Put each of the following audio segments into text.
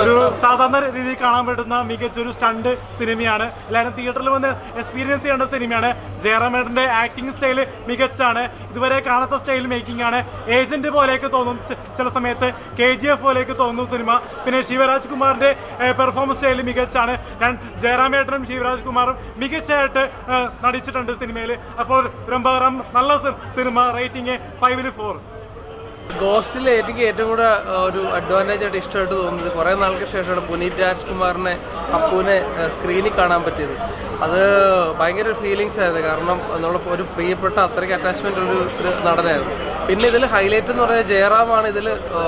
ഒരു സാധാരണ രീതിയിൽ കാണാൻ പറ്റുന്ന മികച്ച ഒരു സ്റ്റണ്ട് സിനിമയാണ് എല്ലാവരും തിയേറ്ററിൽ വന്ന് എക്സ്പീരിയൻസ് ചെയ്യേണ്ട സിനിമയാണ് ജയറാമേട്ടന്റെ ആക്ടിങ് സ്റ്റൈല് മികച്ചാണ് ഇതുവരെ കാണാത്ത സ്റ്റൈൽ മേക്കിംഗ് ആണ് ഏജന്റ് പോലെയൊക്കെ തോന്നും ചി- ചില സമയത്ത് കെ ജി എഫ് പോലെയൊക്കെ തോന്നും സിനിമ പിന്നെ ശിവരാജ് കുമാറിന്റെ പെർഫോമൻസ് സ്റ്റൈൽ മികച്ചാണ് ഞാൻ ജയറാമേട്ടനും ശിവരാജ് കുമാറും മികച്ചായിട്ട് ഏഹ്, നടിച്ചിട്ടുണ്ട് സിനിമയിൽ അപ്പോൾ രംഭാറാം നല്ല സി- സിനിമ റേറ്റിംഗ് ഫൈവില് ഫോർ ഗോസ്റ്റിൽ എനിക്ക് ഏറ്റവും കൂടെ ആ, ഒരു അഡ്വാൻറ്റേജ് ആയിട്ട് ഇഷ്ടമായിട്ട് തോന്നുന്നത് കുറേ നാൾക്ക് ശേഷമാണ് പുനീത് രാജ്കുമാറിനെ അപ്പുവിനെ സ്ക്രീനിൽ കാണാൻ പറ്റിയത് അത് ഭയങ്കര ഫീലിങ്സ് ആയിരുന്നു കാരണം നമ്മൾ ഒരു പ്രിയപ്പെട്ട അത്രയ്ക്ക് അറ്റാച്ച്മെൻ്റ് ഒരു ഒരു നടനായിരുന്നു പിന്നെ ഇതിൽ ഹൈലൈറ്റ് എന്ന് പറയുന്നത് ജയറാമാണ് ഇതിൽ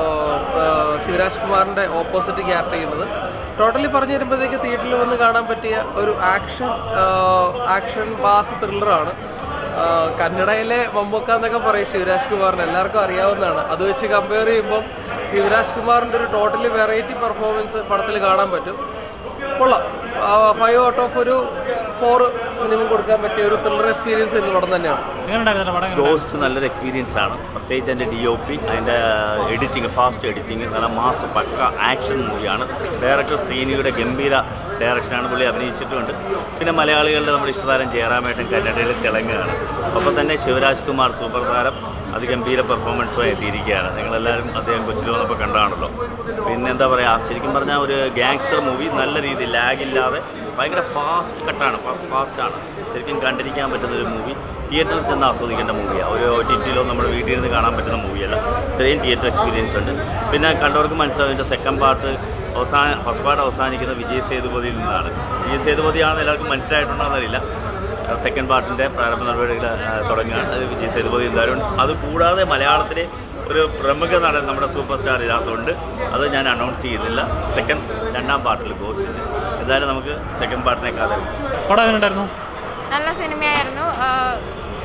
ശിവരാജ് കുമാറിൻ്റെ ഓപ്പോസിറ്റ് ക്യാരക്ടർ ചെയ്യുന്നത് ടോട്ടലി പറഞ്ഞു വരുമ്പോഴത്തേക്ക് തിയേറ്ററിൽ വന്ന് കാണാൻ പറ്റിയ ഒരു ആക്ഷൻ ആക്ഷൻ ബാസ് ത്രില്ലറാണ് ആ, കന്നഡയിലെ മമ്മൂക്ക എന്നൊക്കെ പറയും ശിവരാജ് കുമാറിന് എല്ലാവർക്കും അറിയാവുന്നതാണ് അത് വെച്ച് കമ്പയർ ചെയ്യുമ്പോൾ ശിവരാജ് കുമാറിൻ്റെ ഒരു ടോട്ടലി വെറൈറ്റി പെർഫോമൻസ് പടത്തിൽ കാണാൻ പറ്റും കൊള്ളാം ഫൈവ് ഔട്ട് ഓഫ് ഒരു ഫോർ മിനിമം കൊടുക്കാൻ പറ്റിയ ഒരു ത്രില്ലർ എക്സ്പീരിയൻസ് ഇന്ന് പടം തന്നെയാണ് ഗോസ്റ്റ് നല്ലൊരു എക്സ്പീരിയൻസ് ആണ് പ്രത്യേകിച്ച് അതിൻ്റെ ഡി ഒ പി അതിൻ്റെ എഡിറ്റിംഗ് ഫാസ്റ്റ് എഡിറ്റിംഗ് നല്ല മാസ് പക്ക ആക്ഷൻ മൂവിയാണ് ഡയറക്ടർ ശ്രീനിയുടെ ഗംഭീര ഡയറക്ഷനാണ് പുള്ളി അഭിനയിച്ചിട്ടുമുണ്ട് പിന്നെ മലയാളികളുടെ നമ്മുടെ ഇഷ്ടതാരം ജയറാമേട്ടൻ കന്നഡയിൽ തെലുങ്കാണ് ഒപ്പം തന്നെ ശിവരാജ് കുമാർ സൂപ്പർ താരം അതിഗംഭീര പെർഫോമൻസുമായി എത്തിയിരിക്കുകയാണ് നിങ്ങളെല്ലാവരും അദ്ദേഹം കൊച്ചിയിൽ വന്നപ്പോൾ കണ്ടതാണല്ലോ പിന്നെ എന്താ പറയുക ശരിക്കും പറഞ്ഞാൽ ഒരു ഗാങ്സ്റ്റർ മൂവി നല്ല രീതിയിൽ ലാഗില്ലാതെ ഭയങ്കര ഫാസ്റ്റ് കട്ടാണ് ഫാസ്റ്റ് ഫാസ്റ്റാണ് ശരിക്കും കണ്ടിരിക്കാൻ പറ്റുന്ന ഒരു മൂവി തിയേറ്ററിൽ ചെന്ന് ആസ്വദിക്കേണ്ട മൂവിയാണ് ഒരു ഒ ടി ടിയിലോ നമ്മുടെ വീട്ടിൽ ഇരുന്ന് കാണാൻ പറ്റുന്ന മൂവിയല്ല ഇത്രയും തിയേറ്റർ എക്സ്പീരിയൻസ് ഉണ്ട് പിന്നെ കണ്ടവർക്ക് മനസ്സിലാവും ഇതിൻ്റെ സെക്കൻഡ് പാർട്ട് അവസാന ഫസ്റ്റ് പാർട്ട് അവസാനിക്കുന്ന വിജയ് സേതുപതിയിൽ നിന്നാണ് വിജയ് സേതുപതിയാണെന്ന് എല്ലാവർക്കും മനസ്സിലായിട്ടുണ്ടോ എന്നറിയില്ല സെക്കൻഡ് പാർട്ടിൻ്റെ പ്രാരംഭ നടപടികൾ ആ, തുടങ്ങുകയാണ് അത് വിജയ് സേതുപതി എന്തായാലും അത് കൂടാതെ മലയാളത്തിലെ ഒരു പ്രമുഖ നടൻ നമ്മുടെ സൂപ്പർ സ്റ്റാർ ഇതിനകത്തുണ്ട് അത് ഞാൻ അനൗൺസ് ചെയ്യുന്നില്ല സെക്കൻഡ് രണ്ടാം പാർട്ടിൽ ഗോസ്റ്റ് എന്തായാലും നമുക്ക് സെക്കൻഡ് പാർട്ടിനെ കാത്തിരിക്കാം പടം എങ്ങനെ ഉണ്ടായിരുന്നു നല്ല സിനിമയായിരുന്നു ആഹ്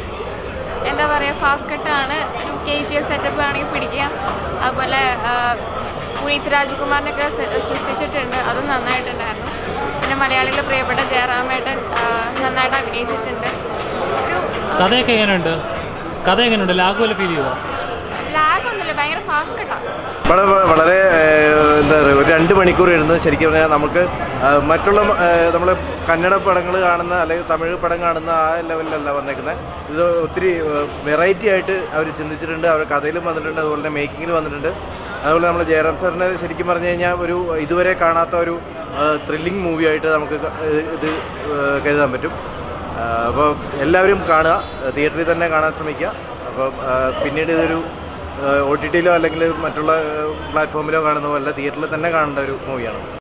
എന്താ പറയുക ഫാസ്റ്റ് കട്ടാണ് ഒരു കെ ജി എഫ് സെറ്റപ്പ് ആണെങ്കിൽ പിടിക്കാം അതുപോലെ ആഹ് പുനീത് രാജ്കുമാറിനൊക്കെ സ- സൃഷ്ടിച്ചിട്ടുണ്ട് അതും നന്നായിട്ടുണ്ടായിരുന്നു പിന്നെ മലയാളികളുടെ പ്രിയപ്പെട്ട ജയറാമേട്ടൻ ആഹ് നന്നായിട്ട് അഭിനയിച്ചിട്ടുണ്ട് ഒരു കഥയൊക്കെ എങ്ങനെയുണ്ട് കഥ എങ്ങനെയുണ്ട് ലാഗ് പോലെ ഫീൽ ചെയ്തോ ലാഗ് ഒന്നുമില്ല ഭയങ്കര ഫാസ്റ്റ് കട്ടാണ് വളരെ വളരെ ഏഹ്, എന്താ പറയുക ഒരു രണ്ട് മണിക്കൂർ ഇരുന്ന് ശരിക്കും പറഞ്ഞാൽ നമുക്ക് ആ, മറ്റുള്ള നമ്മൾ കന്നഡ പടങ്ങൾ കാണുന്ന അല്ലെങ്കിൽ തമിഴ് പടം കാണുന്ന ആ ലെവലിലല്ല വന്നേക്കുന്നത് ഇത് ഒത്തിരി വെറൈറ്റി ആയിട്ട് അവർ ചിന്തിച്ചിട്ടുണ്ട് അവർ കഥയിലും വന്നിട്ടുണ്ട് അതുപോലെ തന്നെ മേക്കിങ്ങിൽ വന്നിട്ടുണ്ട് അതുപോലെ നമ്മൾ ജയറാം സാറിനെ ശരിക്കും പറഞ്ഞു കഴിഞ്ഞാൽ ഒരു ഇതുവരെ കാണാത്ത ഒരു ത്രില്ലിംഗ് മൂവി ആയിട്ട് നമുക്ക് ക- ഇത് ഏഹ്, കരുതാൻ പറ്റും അപ്പോൾ എല്ലാവരും കാണുക തിയേറ്ററിൽ തന്നെ കാണാൻ ശ്രമിക്കുക അപ്പോൾ പിന്നീട് ഇതൊരു ഒ ടി ടിയിലോ അല്ലെങ്കിൽ മറ്റുള്ള പ്ലാറ്റ്ഫോമിലോ കാണുന്ന പോലെ തിയേറ്ററിൽ തന്നെ കാണേണ്ട ഒരു മൂവിയാണ്